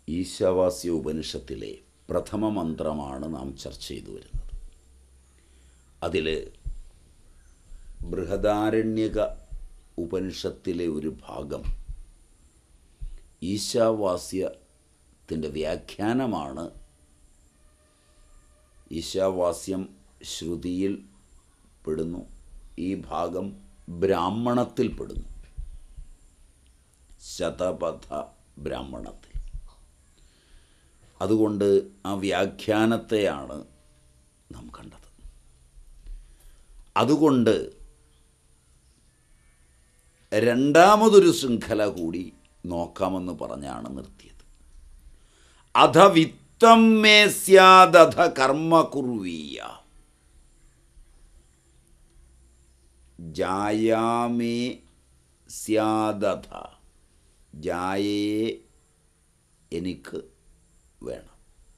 ഈശാവാസ്യ ഉപനിഷത്തിലെ പ്രഥമ മന്ത്രമാണ് നാം ചർച്ച ചെയ്തു വരുന്നത് അതിൽ ബൃഹദാരണ്യക ഉപനിഷത്തിലെ ഒരു ഭാഗം ഈശാവാസ്യത്തിൻ്റെ വ്യാഖ്യാനമാണ് ഈശാവാസ്യം ശ്രുതിയിൽ പെടുന്നു ഈ ഭാഗം ബ്രാഹ്മണത്തിൽ പെടുന്നു ശതപഥ ബ്രാഹ്മണത്തിൽ അതുകൊണ്ട് ആ വ്യാഖ്യാനത്തെയാണ് നാം കണ്ടത് അതുകൊണ്ട് രണ്ടാമതൊരു ശൃംഖല കൂടി നോക്കാമെന്ന് പറഞ്ഞാണ് നിർത്തിയത് അധ വിത്തം മേ സ്യാദധ കർമ്മ കുർവീയ ജായാമേ സ്യാദധ ജായയെ എനിക്ക് വേണം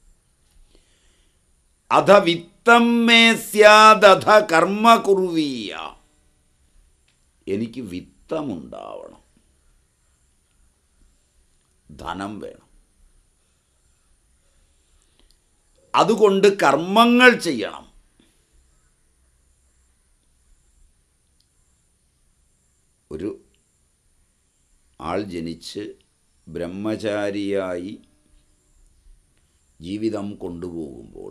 അധ വിത്തം മേ സ്യാദധ കർമ്മ കുർവീയ എനിക്ക് വിത്തമുണ്ടാവണം ധനം വേണം അതുകൊണ്ട് കർമ്മങ്ങൾ ചെയ്യണം ഒരു ആൾ ജനിച്ച് ബ്രഹ്മചാരിയായി ജീവിതം കൊണ്ടുപോകുമ്പോൾ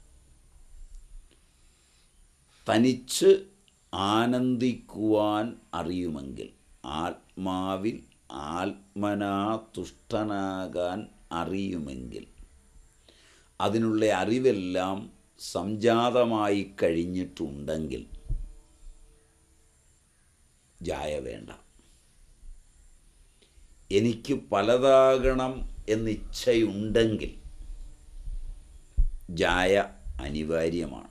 തനിച്ച് ആനന്ദിക്കുവാൻ അറിയുമെങ്കിൽ ആത്മാവിൽ ആത്മനാ തുഷ്ടനാകാൻ അറിയുമെങ്കിൽ അതിനുള്ള അറിവെല്ലാം സംജാതമായി കഴിഞ്ഞിട്ടുണ്ടെങ്കിൽ ജായ വേണ്ട എനിക്ക് പലതാകണം എന്നിച്ഛയുണ്ടെങ്കിൽ ജായ അനിവാര്യമാണ്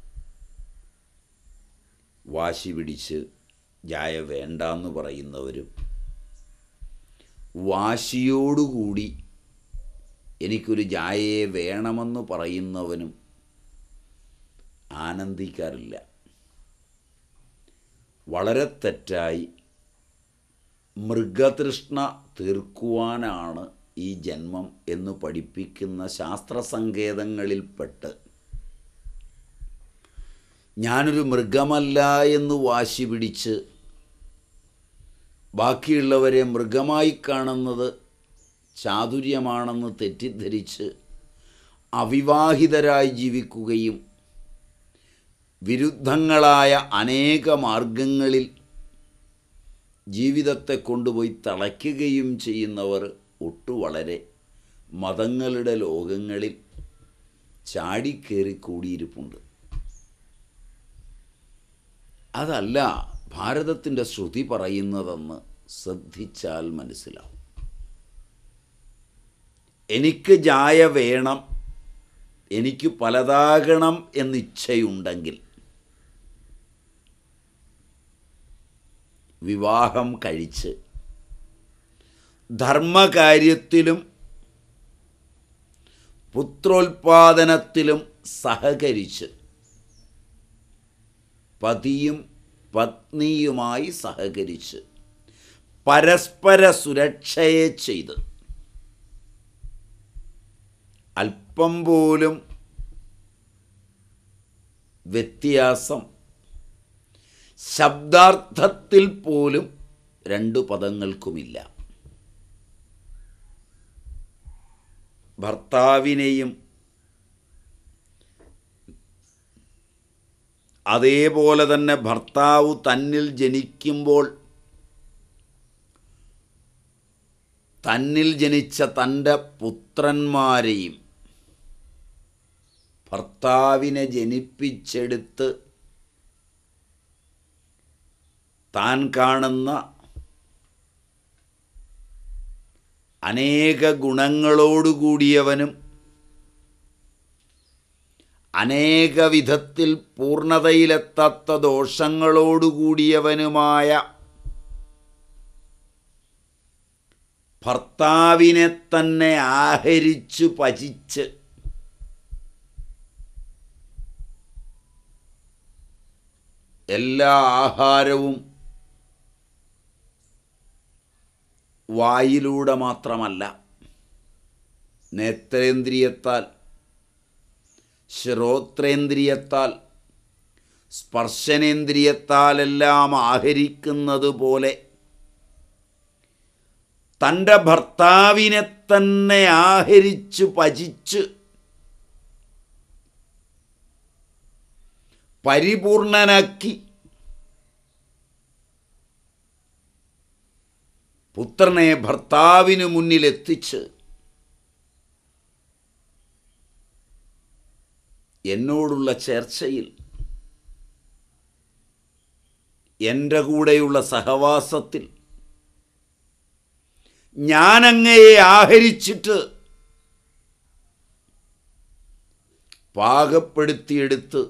വാശി പിടിച്ച് ജായ വേണ്ടാന്ന് പറയുന്നവരും വാശിയോടുകൂടി എനിക്കൊരു ജായയെ വേണമെന്ന് പറയുന്നവനും ആനന്ദിക്കാറില്ല വളരെ തെറ്റായി മൃഗതൃഷ്ണ തീർക്കുവാനാണ് ഈ ജന്മം എന്ന് പഠിപ്പിക്കുന്ന ശാസ്ത്രസങ്കേതങ്ങളിൽപ്പെട്ട് ഞാനൊരു മൃഗമല്ല എന്ന് വാശി പിടിച്ച് ബാക്കിയുള്ളവരെ മൃഗമായി കാണുന്നത് ചാതുര്യമാണെന്ന് തെറ്റിദ്ധരിച്ച് അവിവാഹിതരായി ജീവിക്കുകയും വിരുദ്ധങ്ങളായ അനേക മാർഗങ്ങളിൽ ജീവിതത്തെ കൊണ്ടുപോയി തളയ്ക്കുകയും ചെയ്യുന്നവർ ഒട്ടു വളരെ മതങ്ങളുടെ ലോകങ്ങളിൽ ചാടിക്കേറി കൂടിയിരിപ്പുണ്ട് അതല്ല ഭാരതത്തിൻ്റെ ശ്രുതി പറയുന്നതെന്ന് ശ്രദ്ധിച്ചാൽ മനസ്സിലാവും എനിക്ക് ജായ വേണം എനിക്ക് പലതാകണം എന്നിച്ഛയുണ്ടെങ്കിൽ വിവാഹം കഴിച്ച് ധർമ്മകാര്യത്തിലും പുത്രോൽപാദനത്തിലും സഹകരിച്ച് പതിയും പത്നിയുമായി സഹകരിച്ച് പരസ്പര സുരക്ഷയെ ചെയ്ത് അല്പം പോലും വ്യത്യാസം ശബ്ദാർത്ഥത്തിൽ പോലും രണ്ടു പദങ്ങൾക്കുമില്ല ഭർത്താവിനെയും അതേപോലെ തന്നെ ഭർത്താവ് തന്നിൽ ജനിക്കുമ്പോൾ തന്നിൽ ജനിച്ച തൻ്റെ പുത്രന്മാരെയും ഭർത്താവിനെ ജനിപ്പിച്ചെടുത്ത് താൻ കാണുന്ന അനേക ഗുണങ്ങളോടുകൂടിയവനും അനേക വിധത്തിൽ പൂർണ്ണതയിലെത്താത്ത ദോഷങ്ങളോടുകൂടിയവനുമായ ഭർത്താവിനെ തന്നെ ആഹരിച്ചു പചിച്ച് എല്ലാ ആഹാരവും വായിലൂടെ മാത്രമല്ല നേത്രേന്ദ്രിയത്താൽ ശ്രോത്രേന്ദ്രിയത്താൽ സ്പർശനേന്ദ്രിയത്താലെല്ലാം ആഹരിക്കുന്നത് പോലെ തൻ്റെ ഭർത്താവിനെ തന്നെ ആഹരിച്ച് പചിച്ച് പരിപൂർണനാക്കി പുത്രനെ ഭർത്താവിനു മുന്നിലെത്തിച്ച് എന്നോടുള്ള ചർച്ചയിൽ എൻ്റെ കൂടെയുള്ള സഹവാസത്തിൽ ഞാനങ്ങയെ ആഹരിച്ചിട്ട് പാകപ്പെടുത്തിയെടുത്ത്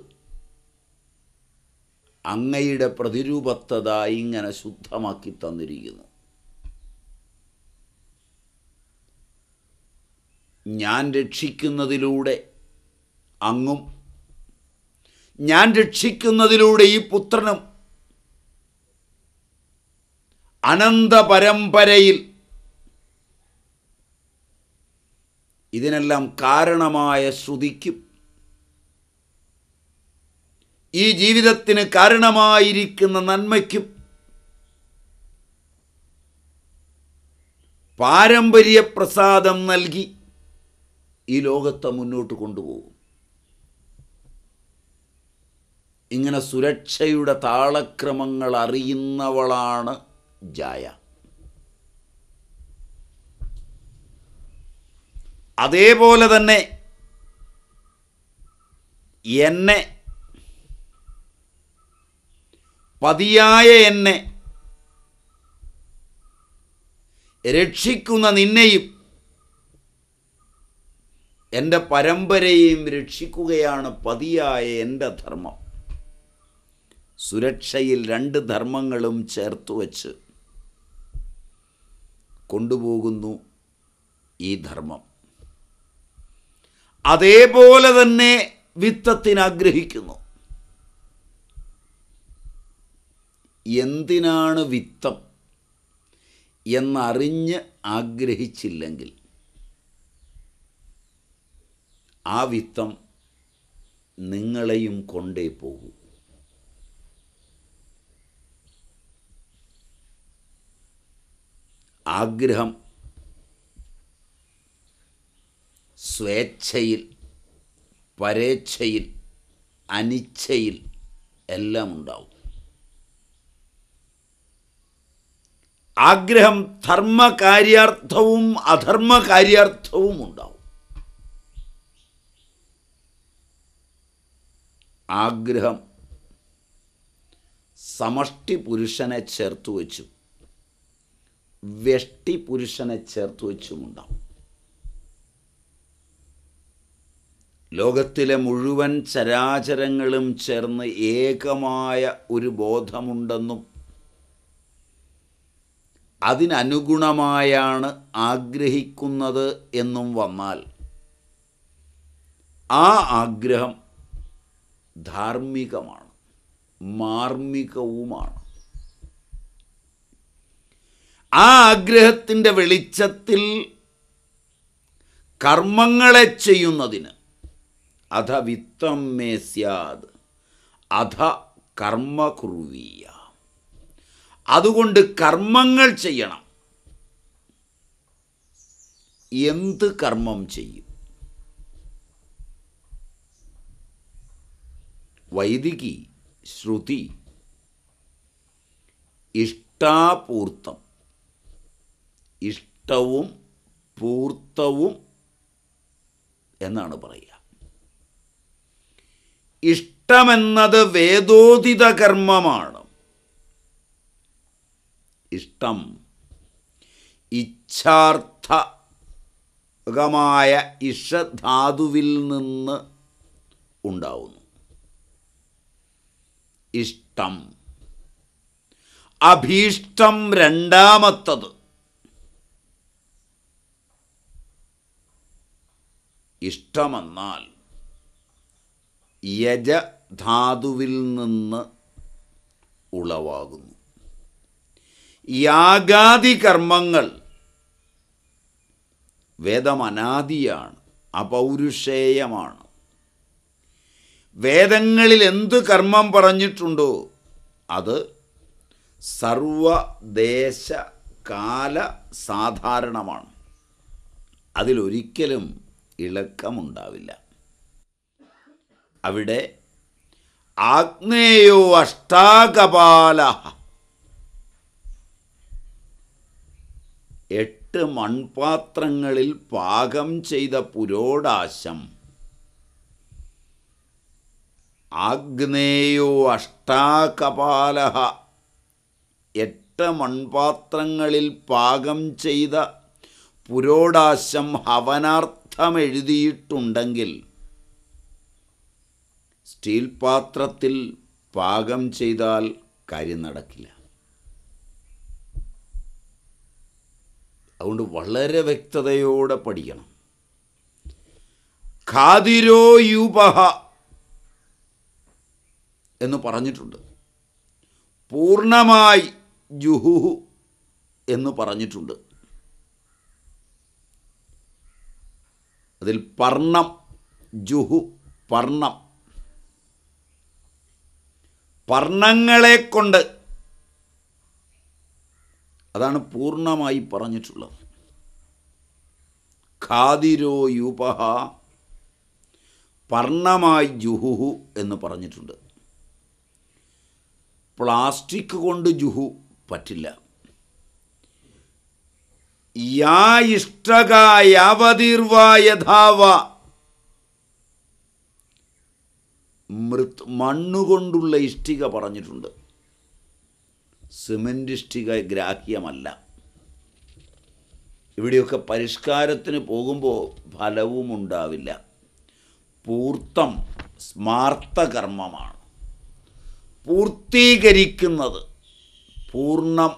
അങ്ങയുടെ പ്രതിരൂപത്തതായി ഇങ്ങനെ ശുദ്ധമാക്കി തന്നിരിക്കുന്നു ഞാൻ രക്ഷിക്കുന്നതിലൂടെ അങ്ങും ഞാൻ രക്ഷിക്കുന്നതിലൂടെ ഈ പുത്രനും അനന്ത പരമ്പരയിൽ ഇതിനെല്ലാം കാരണമായ ശ്രുതിക്കും ഈ ജീവിതത്തിന് കാരണമായിരിക്കുന്ന നന്മയ്ക്കും പാരമ്പര്യപ്രസാദം നൽകി ഈ ലോകത്തെ മുന്നോട്ട് കൊണ്ടുപോകും ഇങ്ങനെ സുരക്ഷയുടെ താളക്രമങ്ങൾ അറിയുന്നവളാണ് ജായ അതേപോലെ തന്നെ എന്നെ പതിയായ എന്നെ രക്ഷിക്കുന്ന നിന്നെയും എൻ്റെ പരമ്പരയെയും രക്ഷിക്കുകയാണ് പതിയായ എൻ്റെ ധർമ്മം സുരക്ഷയിൽ രണ്ട് ധർമ്മങ്ങളും ചേർത്ത് വച്ച് കൊണ്ടുപോകുന്നു ഈ ധർമ്മം അതേപോലെ തന്നെ വിത്തത്തിന് ആഗ്രഹിക്കുന്നു എന്തിനാണ് വിത്തം എന്നറിഞ്ഞ് ആഗ്രഹിച്ചില്ലെങ്കിൽ ആ വിത്തം നിങ്ങളെയും കൊണ്ടേ പോകൂ ആഗ്രഹം സ്വേച്ഛയിൽ പരേച്ഛയിൽ അനിച്ഛയിൽ എല്ലാം ഉണ്ടാവും ആഗ്രഹം ധർമ്മകാര്യാർത്ഥവും അധർമ്മകാര്യാർത്ഥവും ഉണ്ടാവും ആഗ്രഹം സമഷ്ടി പുരുഷനെ ചേർത്ത് വച്ചു വ്യഷ്ടി പുരുഷനെ ചേർത്ത് വച്ചുമുണ്ടാവും ലോകത്തിലെ മുഴുവൻ ചരാചരങ്ങളും ചേർന്ന് ഏകമായ ഒരു ബോധമുണ്ടെന്നും അതിനനുഗുണമായാണ് ആഗ്രഹിക്കുന്നത് എന്നും വന്നാൽ ആ ആഗ്രഹം ധാർമ്മികമാണ് മാർമികവുമാണ് ആ ആഗ്രഹത്തിൻ്റെ വെളിച്ചത്തിൽ കർമ്മങ്ങളെ ചെയ്യുന്നതിന് അധ വിത്തം മേ സ്യാദ് അധ കർമ്മ കുറുവീയ അതുകൊണ്ട് കർമ്മങ്ങൾ ചെയ്യണം എന്ത് കർമ്മം ചെയ്യും വൈദികി ശ്രുതി ഇഷ്ടാപൂർത്തം ഇഷ്ടവും പൂർത്തവും എന്നാണ് പറയുക ഇഷ്ടമെന്നത് വേദോദിത കർമ്മമാണ് ഇഷ്ടം ഇച്ഛാർത്ഥകമായ ഇഷധാതുവിൽ നിന്ന് ഉണ്ടാവുന്നു ഇഷ്ടം അഭീഷ്ടം രണ്ടാമത്തത് ഇഷ്ടമെന്നാൽ യജധാതുവിൽ നിന്ന് ഉളവാകുന്നു യാഗാദി കർമ്മങ്ങൾ വേദം അനാദിയാണ് അപൗരുഷേയമാണ് വേദങ്ങളിൽ എന്ത് കർമ്മം പറഞ്ഞിട്ടുണ്ടോ അത് സർവദേശ കാല സാധാരണമാണ് അതിലൊരിക്കലും ഇളക്കമുണ്ടാവില്ല അവിടെ ആഗ്നേയോ അഷ്ടാകപാല എട്ട് മൺപാത്രങ്ങളിൽ പാകം ചെയ്ത പുരോടാശം ആഗ്നേയോ അഷ്ടാകപാല എട്ട് മൺപാത്രങ്ങളിൽ പാകം ചെയ്ത പുരോടാശം ഹവനാർത്ഥം എഴുതിയിട്ടുണ്ടെങ്കിൽ സ്റ്റീൽ പാത്രത്തിൽ പാകം ചെയ്താൽ കാര്യം നടക്കില്ല അതുകൊണ്ട് വളരെ വ്യക്തതയോടെ പഠിക്കണം ഖാതിരോ യുപഹ എന്ന് പറഞ്ഞിട്ടുണ്ട് പൂർണ്ണമായി ജുഹു എന്ന് പറഞ്ഞിട്ടുണ്ട് അതിൽ പർണം ജുഹു പർണം പർണങ്ങളെ കൊണ്ട് അതാണ് പൂർണ്ണമായി പറഞ്ഞിട്ടുള്ളത് ഖാതിരോ യുപഹ പർണമായി ജുഹുഹു എന്ന് പറഞ്ഞിട്ടുണ്ട് പ്ലാസ്റ്റിക് കൊണ്ട് ജുഹു പറ്റില്ല യാ ഇഷ്ടക യാവതീർവ യഥാവ മൃത് മണ്ണുകൊണ്ടുള്ള ഇഷ്ടിക പറഞ്ഞിട്ടുണ്ട് സിമൻ്റ് ഇഷ്ടിക ഗ്രാഹ്യമല്ല ഇവിടെയൊക്കെ പരിഷ്കാരത്തിന് പോകുമ്പോൾ ഫലവും ഉണ്ടാവില്ല പൂർത്തം സ്മാർത്ഥകർമ്മമാണ് പൂർത്തീകരിക്കുന്നത് പൂർണ്ണം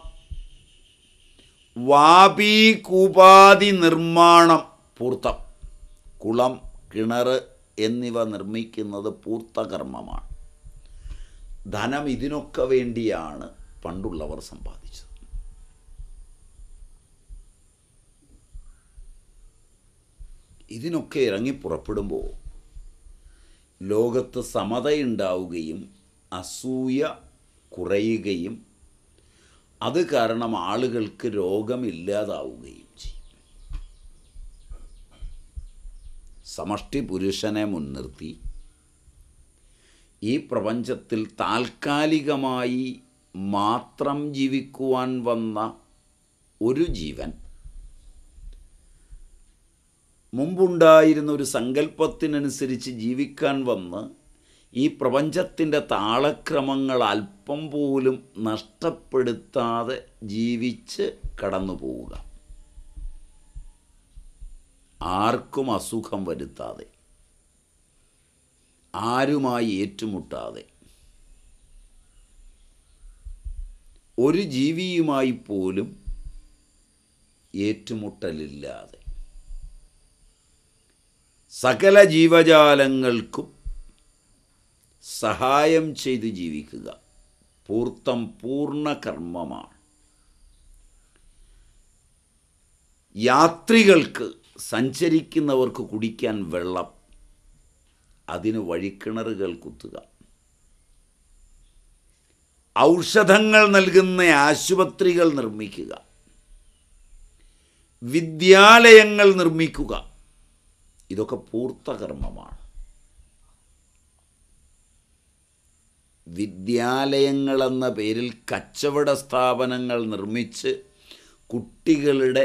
വാപീകൂപാതി നിർമ്മാണം പൂർത്തം കുളം കിണർ എന്നിവ നിർമ്മിക്കുന്നത് പൂർത്തകർമ്മമാണ് ധനം ഇതിനൊക്കെ വേണ്ടിയാണ് പണ്ടുള്ളവർ സമ്പാദിച്ചത് ഇതിനൊക്കെ ഇറങ്ങി പുറപ്പെടുമ്പോൾ ലോകത്ത് സമതയുണ്ടാവുകയും അസൂയ കുറയുകയും അത് കാരണം ആളുകൾക്ക് രോഗമില്ലാതാവുകയും ചെയ്യും സമഷ്ടി പുരുഷനെ മുൻനിർത്തി ഈ പ്രപഞ്ചത്തിൽ താൽക്കാലികമായി മാത്രം ജീവിക്കുവാൻ വന്ന ഒരു ജീവൻ മുമ്പുണ്ടായിരുന്ന ഒരു സങ്കല്പത്തിനനുസരിച്ച് ജീവിക്കാൻ വന്ന് ഈ പ്രപഞ്ചത്തിൻ്റെ താളക്രമങ്ങൾ അല്പം പോലും നഷ്ടപ്പെടുത്താതെ ജീവിച്ച് കടന്നു പോവുക ആർക്കും അസുഖം വരുത്താതെ ആരുമായി ഏറ്റുമുട്ടാതെ ഒരു ജീവിയുമായി പോലും ഏറ്റുമുട്ടലില്ലാതെ സകല ജീവജാലങ്ങൾക്കും സഹായം ചെയ്ത് ജീവിക്കുക പൂർത്തം പൂർണ്ണ കർമ്മമാണ് യാത്രികൾക്ക് സഞ്ചരിക്കുന്നവർക്ക് കുടിക്കാൻ വെള്ളം അതിന് വഴിക്കിണറുകൾ കുത്തുക ഔഷധങ്ങൾ നൽകുന്ന ആശുപത്രികൾ നിർമ്മിക്കുക വിദ്യാലയങ്ങൾ നിർമ്മിക്കുക ഇതൊക്കെ പൂർത്തകർമ്മമാണ് വിദ്യാലയങ്ങളെന്ന പേരിൽ കച്ചവട സ്ഥാപനങ്ങൾ നിർമ്മിച്ച് കുട്ടികളുടെ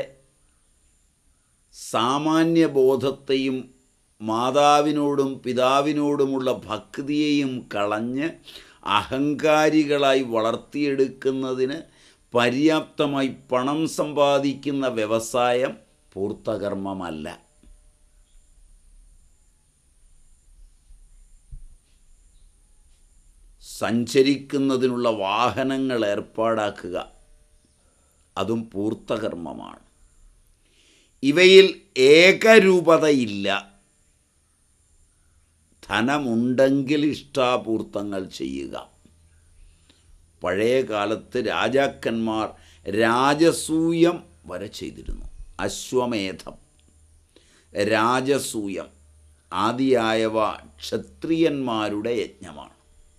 സാമാന്യബോധത്തെയും മാതാവിനോടും പിതാവിനോടുമുള്ള ഭക്തിയെയും കളഞ്ഞ് അഹങ്കാരികളായി വളർത്തിയെടുക്കുന്നതിന് പര്യാപ്തമായി പണം സമ്പാദിക്കുന്ന വ്യവസായം പൂർത്തകർമ്മമല്ല സഞ്ചരിക്കുന്നതിനുള്ള വാഹനങ്ങൾ ഏർപ്പാടാക്കുക അതും പൂർത്തകർമ്മമാണ് ഇവയിൽ ഏകരൂപതയില്ല ധനമുണ്ടെങ്കിൽ ഇഷ്ടാപൂർത്തങ്ങൾ ചെയ്യുക പഴയ കാലത്ത് രാജാക്കന്മാർ രാജസൂയം വരെ ചെയ്തിരുന്നു അശ്വമേധം രാജസൂയം ആദിയായവ ക്ഷത്രിയന്മാരുടെ യജ്ഞമാണ്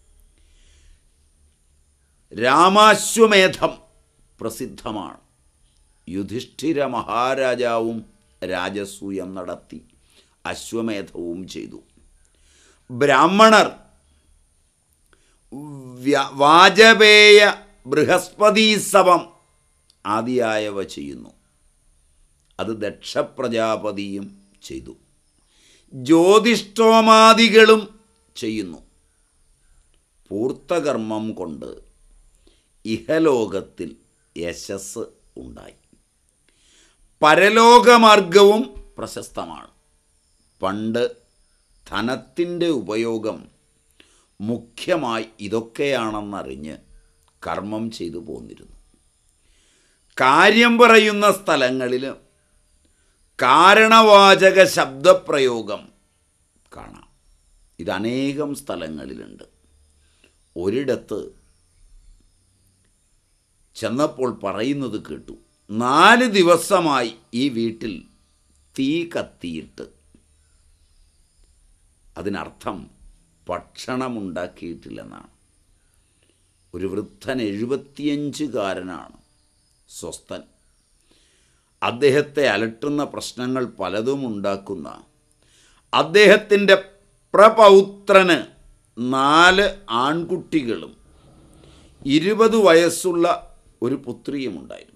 രാമാശ്വമേധം പ്രസിദ്ധമാണ് യുധിഷ്ഠിര മഹാരാജാവും രാജസൂയം നടത്തി അശ്വമേധവും ചെയ്തു ബ്രാഹ്മണർ വ്യ- വാജപേയ ബൃഹസ്പതീസവം ആദിയായവ ചെയ്യുന്നു അത് ദക്ഷപ്രജാപതിയും ചെയ്തു ജ്യോതിഷ്ടോമാദികളും ചെയ്യുന്നു പൂർത്തകർമ്മം കൊണ്ട് ഇഹലോകത്തിൽ യശസ് ഉണ്ടായി പരലോകമാർഗവും പ്രശസ്തമാണ് പണ്ട് ധനത്തിൻ്റെ ഉപയോഗം മുഖ്യമായി ഇതൊക്കെയാണെന്നറിഞ്ഞ് കർമ്മം ചെയ്തു പോന്നിരുന്നു കാര്യം പറയുന്ന സ്ഥലങ്ങളിൽ കാരണവാചക ശബ്ദപ്രയോഗം കാണാം ഇത് അനേകം സ്ഥലങ്ങളിലുണ്ട് ഒരിടത്ത് ചെന്നപ്പോൾ പറയുന്നത് കേട്ടു നാല് ദിവസമായി ഈ വീട്ടിൽ തീ കത്തിയിട്ട് അതിനർത്ഥം ഭക്ഷണമുണ്ടാക്കിയിട്ടില്ലെന്നാണ് ഒരു വൃദ്ധൻ എഴുപത്തിയഞ്ചുകാരനാണ് സ്വസ്ഥൻ അദ്ദേഹത്തെ അലട്ടുന്ന പ്രശ്നങ്ങൾ പലതും ഉണ്ടാക്കുന്ന അദ്ദേഹത്തിൻ്റെ പ്രപൗത്രന് നാല് ആൺകുട്ടികളും ഇരുപത് വയസ്സുള്ള ഒരു പുത്രിയുമുണ്ടായിരുന്നു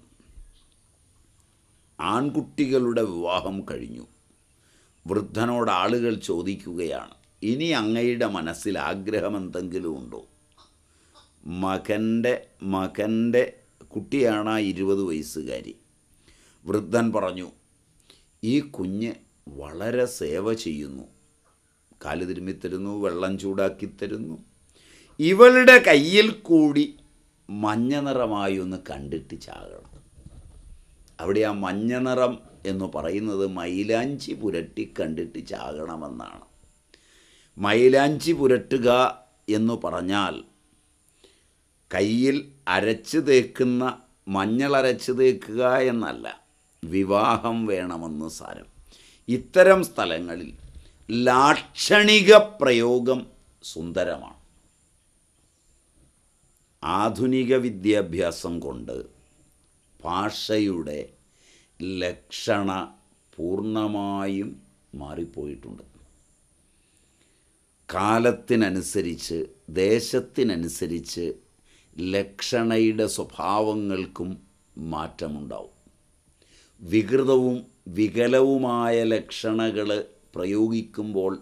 ആൺകുട്ടികളുടെ വിവാഹം കഴിഞ്ഞു വൃദ്ധനോട് ആളുകൾ ചോദിക്കുകയാണ് ഇനി അങ്ങയുടെ മനസ്സിൽ ആഗ്രഹം എന്തെങ്കിലും ഉണ്ടോ മകൻ്റെ മകൻ്റെ കുട്ടിയാണ് ആ ഇരുപത് വയസ്സുകാരി വൃദ്ധൻ പറഞ്ഞു ഈ കുഞ്ഞ് വളരെ സേവ ചെയ്യുന്നു കാല് തിരുമ്മിത്തരുന്നു വെള്ളം ചൂടാക്കി തരുന്നു ഇവളുടെ കയ്യിൽ കൂടി മഞ്ഞ നിറമായി ഒന്ന് കണ്ടിട്ട് ചാകണം അവിടെ ആ മഞ്ഞ നിറം എന്ന് പറയുന്നത് മൈലാഞ്ചി പുരട്ടി കണ്ടിട്ട് ചാകണമെന്നാണ് മൈലാഞ്ചി പുരട്ടുക എന്ന് പറഞ്ഞാൽ കയ്യിൽ അരച്ച് തേക്കുന്ന മഞ്ഞൾ അരച്ച് തേക്കുക എന്നല്ല വിവാഹം വേണമെന്ന് സാരം ഇത്തരം സ്ഥലങ്ങളിൽ ലാക്ഷണിക പ്രയോഗം സുന്ദരമാണ് ആധുനിക വിദ്യാഭ്യാസം കൊണ്ട് ഭാഷയുടെ ലക്ഷണ പൂർണ്ണമായും മാറിപ്പോയിട്ടുണ്ട് കാലത്തിനനുസരിച്ച് ദേശത്തിനനുസരിച്ച് ലക്ഷണയുടെ സ്വഭാവങ്ങൾക്കും മാറ്റമുണ്ടാവും വികൃതവും വികലവുമായ ലക്ഷണകൾ പ്രയോഗിക്കുമ്പോൾ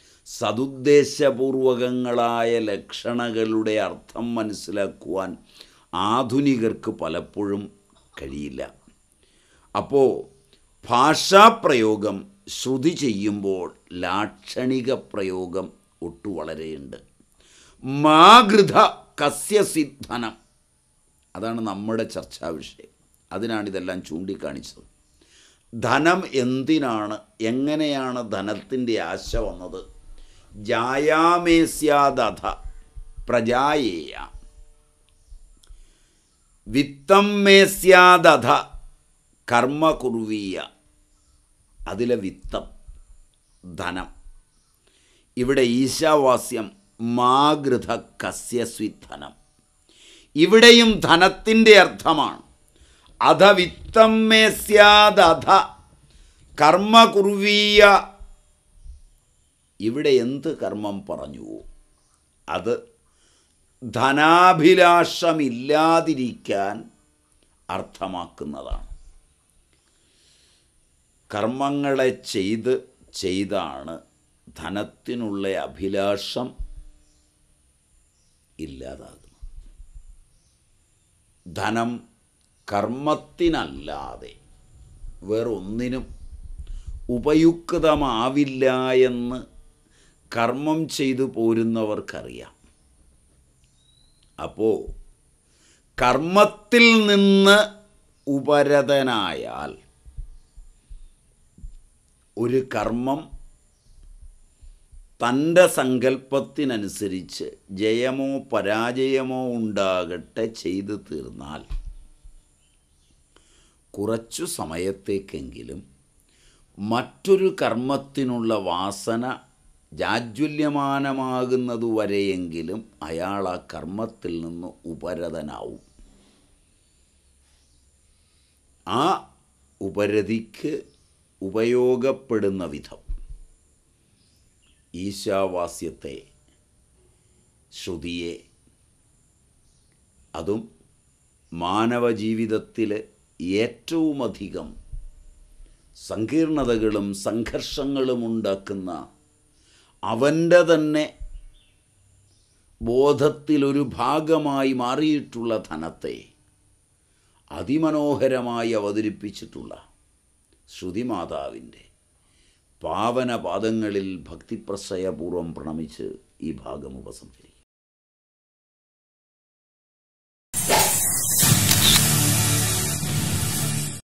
സതുദ്ദേശപൂർവകങ്ങളായ ലക്ഷണങ്ങളുടെ അർത്ഥം മനസ്സിലാക്കുവാൻ ആധുനികർക്ക് പലപ്പോഴും കഴിയില്ല അപ്പോൾ ഭാഷാപ്രയോഗം ശ്രുതി ചെയ്യുമ്പോൾ ലാക്ഷണിക പ്രയോഗം ഒട്ടു വളരെയുണ്ട് മാഗൃത കസ്യസിദ്ധനം അതാണ് നമ്മുടെ ചർച്ചാ വിഷയം അതിനാണ് ഇതെല്ലാം ചൂണ്ടിക്കാണിച്ചത് ധനം എന്തിനാണ് എങ്ങനെയാണ് ധനത്തിൻ്റെ ആശ വന്നത് ജായാമേസ്യാദധ പ്രജായേയ വിത്തം മേസ്യാദധ കർമ്മ കുർവീയ അതിലെ വിത്തം ധനം ഇവിടെ ഈശാവാസ്യം മാഗൃത കസ്യസ്വിധനം ഇവിടെയും ധനത്തിൻ്റെ അർത്ഥമാണ് അധ വിത്തം മേസ്യാദധ കർമ്മ കുർവീയ ഇവിടെ എന്ത് കർമ്മം പറഞ്ഞു അത് ധനാഭിലാഷമില്ലാതിരിക്കാൻ അർത്ഥമാക്കുന്നതാണ് കർമ്മങ്ങളെ ചെയ്ത് ചെയ്താണ് ധനത്തിനുള്ള അഭിലാഷം ഇല്ലാതാകുന്നത് ധനം കർമ്മത്തിനല്ലാതെ വേറൊന്നിനും ഉപയുക്തമാവില്ല എന്ന് കർമ്മം ചെയ്തു പോരുന്നവർക്കറിയാം അപ്പോൾ കർമ്മത്തിൽ നിന്ന് ഉപരതനായാൽ ഒരു കർമ്മം തൻ്റെ സങ്കല്പത്തിനനുസരിച്ച് ജയമോ പരാജയമോ ഉണ്ടാകട്ടെ ചെയ്തു തീർന്നാൽ കുറച്ചു സമയത്തേക്കെങ്കിലും മറ്റൊരു കർമ്മത്തിനുള്ള വാസന ജാജ്വല്യമാനമാകുന്നതുവരെയെങ്കിലും അയാൾ ആ കർമ്മത്തിൽ നിന്ന് ഉപരതനാവും ആ ഉപരതിക്ക് ഉപയോഗപ്പെടുന്ന വിധം ഈശാവാസ്യത്തെ ശ്രുതിയെ അതും മാനവ ജീവിതത്തിൽ ഏറ്റവുമധികം സങ്കീർണതകളും സംഘർഷങ്ങളും ഉണ്ടാക്കുന്ന അവൻ്റെ തന്നെ ബോധത്തിലൊരു ഭാഗമായി മാറിയിട്ടുള്ള ധനത്തെ അതിമനോഹരമായി അവതരിപ്പിച്ചിട്ടുള്ള ശ്രുതിമാതാവിൻ്റെ പാവന പാദങ്ങളിൽ ഭക്തിപ്രസയപൂർവം പ്രണമിച്ച് ഈ ഭാഗം ഉപസംഹരിക്കും